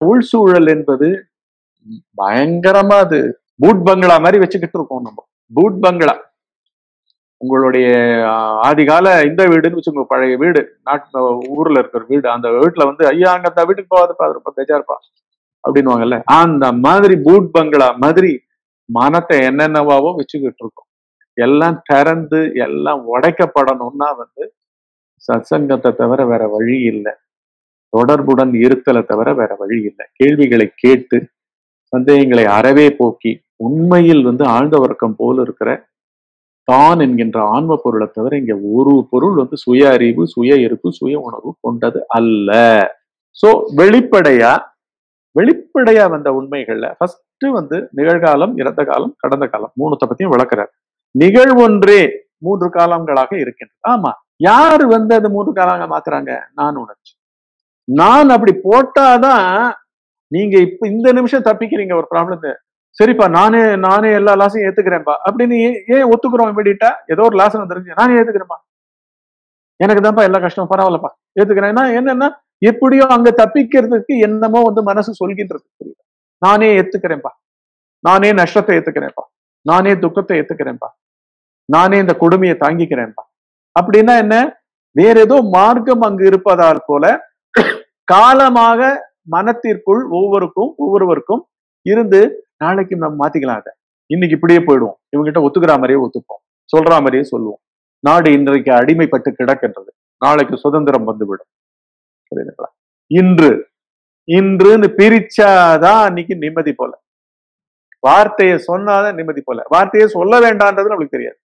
உள்சூழல் என்பது பயங்கரமா அது பூட் பங்களா மாதிரி வச்சுக்கிட்டு இருக்கோம் நம்ம பூட் பங்களா உங்களுடைய ஆஹ், ஆதிகால இந்த வீடுன்னு வச்சுக்கோங்க பழைய வீடு நாட்டு ஊர்ல இருக்கிற வீடு அந்த வீட்டுல வந்து ஐயா அங்க அந்த வீட்டுக்கு போகாதப்பா அது ரொம்ப பெஜாருப்பா அப்படின்னுவாங்கல்ல அந்த மாதிரி பூட் பங்களா மாதிரி மனத்தை என்னென்னவாவோ வச்சுக்கிட்டு இருக்கோம் எல்லாம் திறந்து எல்லாம் உடைக்கப்படணும்னா வந்து சத்சங்கத்தை தவிர வேற வழி இல்லை தொடர்புடன் இருத்தலை தவிர வேற வழி இல்லை கேள்விகளை கேட்டு சந்தேகங்களை அறவே போக்கி உண்மையில் வந்து ஆழ்ந்த வர்க்கம் போல இருக்கிற தான் என்கின்ற ஆன்ம பொருளை தவிர இங்க ஒரு பொருள் வந்து சுய அறிவு சுய இருப்பு சுய உணர்வு கொண்டது அல்ல சோ வெளிப்படையா வெளிப்படையா வந்த உண்மைகள்ல ஃபர்ஸ்ட் வந்து நிகழ்காலம் இறந்த காலம் கடந்த காலம் மூணுத்த பத்தியும் விளக்குறார் நிகழ்வொன்றே மூன்று காலங்களாக இருக்கின்றது ஆமா யாரு வந்து அது மூன்று காலங்க மாத்துறாங்க நான் உணர்ச்சி நான் அப்படி போட்டாதான் நீங்க இப்ப இந்த நிமிஷம் தப்பிக்கிறீங்க ஒரு ப்ராப்ளத்தை சரிப்பா நானே நானே எல்லா லாஸையும் ஏத்துக்கிறேன்ப்பா அப்படின்னு ஏன் ஏன் ஒத்துக்கிறோம் இமீடியட்டா ஏதோ ஒரு லாசம் தெரிஞ்சு நானே ஏத்துக்கிறேன்ப்பா எனக்கு தான்ப்பா எல்லா கஷ்டம் பரவாயில்லப்பா ஏத்துக்கிறேன்னா என்னன்னா எப்படியோ அங்க தப்பிக்கிறதுக்கு என்னமோ வந்து மனசு சொல்கின்றது புரியுதா நானே ஏத்துக்கிறேன்ப்பா நானே நஷ்டத்தை ஏத்துக்கிறேன்ப்பா நானே துக்கத்தை ஏத்துக்கிறேன்ப்பா நானே இந்த கொடுமையை தாங்கிக்கிறேன்ப்பா அப்படின்னா என்ன வேற ஏதோ மார்க்கம் அங்கு இருப்பதால் போல காலமாக மனத்திற்குள் ஒவ்வொருக்கும் ஒவ்வொருவருக்கும் இருந்து நாளைக்கு நம்ம மாத்திக்கலாம் அதை இன்னைக்கு இப்படியே போயிடுவோம் இவங்ககிட்ட ஒத்துக்கிற மாதிரியே ஒத்துப்போம் சொல்ற மாதிரியே சொல்லுவோம் நாடு இன்றைக்கு அடிமைப்பட்டு கிடக்கின்றது நாளைக்கு சுதந்திரம் வந்துவிடும் புரியுதுங்களா இன்று இன்றுன்னு பிரிச்சாதான் அன்னைக்கு நிம்மதி போல வார்த்தையை சொன்னாதான் நிம்மதி போல வார்த்தையை சொல்ல வேண்டான்றது நம்மளுக்கு தெரியாது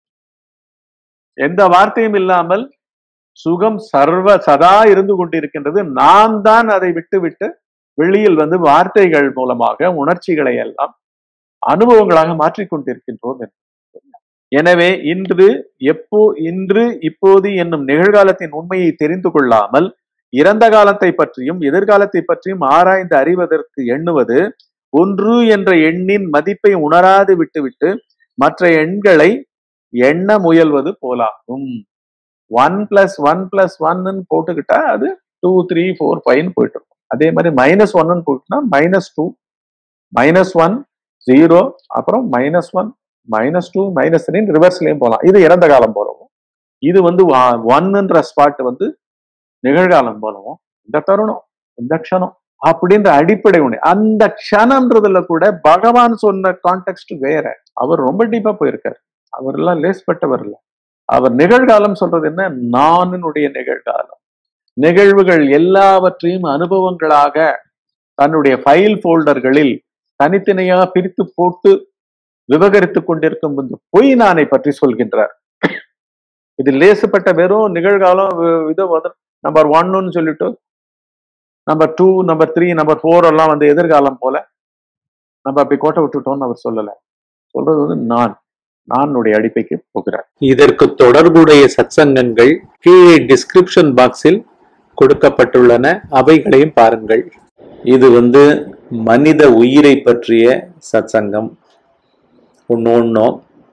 எந்த வார்த்தையும் இல்லாமல் சுகம் சர்வ சதா இருந்து கொண்டிருக்கின்றது நாம் தான் அதை விட்டு விட்டு வெளியில் வந்து வார்த்தைகள் மூலமாக உணர்ச்சிகளை எல்லாம் அனுபவங்களாக மாற்றிக்கொண்டிருக்கின்றோம் என்று. எனவே இன்று எப்போ இன்று இப்போது என்னும் நிகழ்காலத்தின் உண்மையை தெரிந்து கொள்ளாமல் இறந்த காலத்தை பற்றியும் எதிர்காலத்தை பற்றியும் ஆராய்ந்து அறிவதற்கு எண்ணுவது ஒன்று என்ற எண்ணின் மதிப்பை உணராது விட்டுவிட்டு மற்ற எண்களை எண்ண முயல்வது போலாகும் ஒன் பிளஸ் ஒன் பிளஸ் ஒன்னு போட்டுக்கிட்டா அது டூ த்ரீ ஃபோர் ஃபைவ்னு போயிட்டு இருக்கும் அதே மாதிரி மைனஸ் ஒன்னு போட்டுனா minus two minus one zero அப்புறம் minus one minus two minus த்ரீன்னு ரிவர்ஸ்லயும் போகலாம் இது இறந்த காலம் போலவும் இது வந்து ஒன்னுன்ற ஸ்பாட் வந்து நிகழ்காலம் போலவும் இந்த தருணம் இந்த க்ஷணம் அப்படின்ற அடிப்படை உணை அந்த க்ஷணம்ன்றதுல கூட பகவான் சொன்ன கான்டெக்ட் வேற அவர் ரொம்ப டீப்பா போயிருக்காரு அவர் எல்லாம் லேஸ்பட்டவர் இல்ல அவர் நிகழ்காலம் சொல்றது என்ன நானுடைய நிகழ்காலம் நிகழ்வுகள் எல்லாவற்றையும் அனுபவங்களாக தன்னுடைய ஃபைல் ஃபோல்டர்களில் தனித்தனியாக பிரித்து போட்டு விவகரித்துக் கொண்டிருக்கும் இந்த பொய் நானை பற்றி சொல்கின்றார் இது லேசுப்பட்ட வெறும் நிகழ்காலம் வி- இது வந்து நம்பர் ஒன்னு சொல்லிட்டு number two number three number four எல்லாம் வந்து எதிர்காலம் போல நம்ம அப்படி கோட்டை விட்டுட்டோம்னு அவர் சொல்லல சொல்றது வந்து நான் நானுடைய அடிப்பைக்கு போகிறார் இதற்கு தொடர்புடைய சத்சங்கங்கள் கீழே டிஸ்கிரிப்ஷன் பாக்ஸில் கொடுக்கப்பட்டுள்ளன அவைகளையும் பாருங்கள் இது வந்து மனித உயிரை பற்றிய சத்சங்கம் ஒன்று ஒன்றும்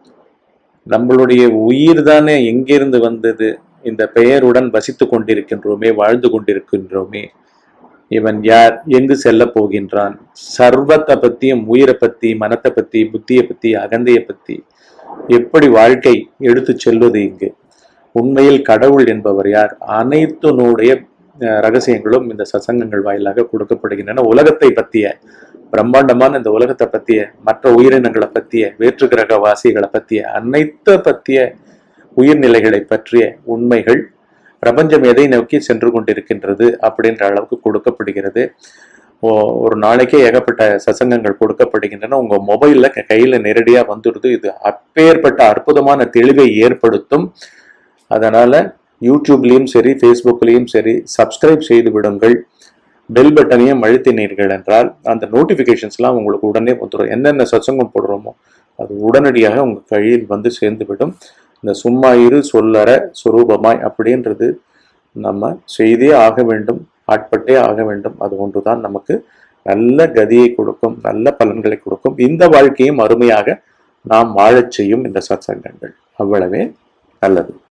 நம்மளுடைய உயிர் தானே எங்கிருந்து வந்தது இந்த பெயருடன் வசித்து கொண்டிருக்கின்றோமே வாழ்ந்து கொண்டிருக்கின்றோமே இவன் யார் எங்கு செல்ல போகின்றான் சர்வத்தை பத்தியும் உயிரை பத்தி மனத்தை பத்தி புத்தியை பத்தி அகந்தையை பத்தி எப்படி வாழ்க்கை எடுத்து செல்வது இங்கு உண்மையில் கடவுள் என்பவர் யார் அனைத்தினுடைய அஹ், ரகசியங்களும் இந்த சசங்கங்கள் வாயிலாக கொடுக்கப்படுகின்றன உலகத்தை பற்றிய பிரம்மாண்டமான இந்த உலகத்தை பற்றிய மற்ற உயிரினங்களை பற்றிய வேற்று கிரக வாசிகளை பற்றிய அனைத்த பற்றிய உயிர்நிலைகளை பற்றிய உண்மைகள் பிரபஞ்சம் எதை நோக்கி சென்று கொண்டிருக்கின்றது அப்படின்ற அளவுக்கு கொடுக்கப்படுகிறது ஓ- ஒரு நாளைக்கே ஏகப்பட்ட சசங்கங்கள் கொடுக்கப்படுகின்றன உங்க மொபைல்ல க- கையில நேரடியா வந்துடுது இது அப்பேற்பட்ட அற்புதமான தெளிவை ஏற்படுத்தும் அதனால யூடியூப்லயும் சரி ஃபேஸ்புக்லயும் சரி சப்ஸ்கிரைப் செய்து விடுங்கள் பெல் பட்டனையும் அழுத்தினீர்கள் என்றால் அந்த நோட்டிஃபிகேஷன்ஸ்லாம் உங்களுக்கு உடனே வந்துடும் என்னென்ன சத்சங்கம் போடுறோமோ அது உடனடியாக உங்க கையில் வந்து சேர்ந்து விடும் இந்த சும்மா இரு சொல்லற சுரூபமாய் அப்படின்றது நம்ம செய்தே ஆக வேண்டும் ஆட்பட்டே ஆக வேண்டும் அது ஒன்றுதான் நமக்கு நல்ல கதியை கொடுக்கும் நல்ல பலன்களை கொடுக்கும் இந்த வாழ்க்கையும் அருமையாக நாம் வாழச் செய்யும் இந்த சத்சங்கங்கள் அவ்வளவே நல்லது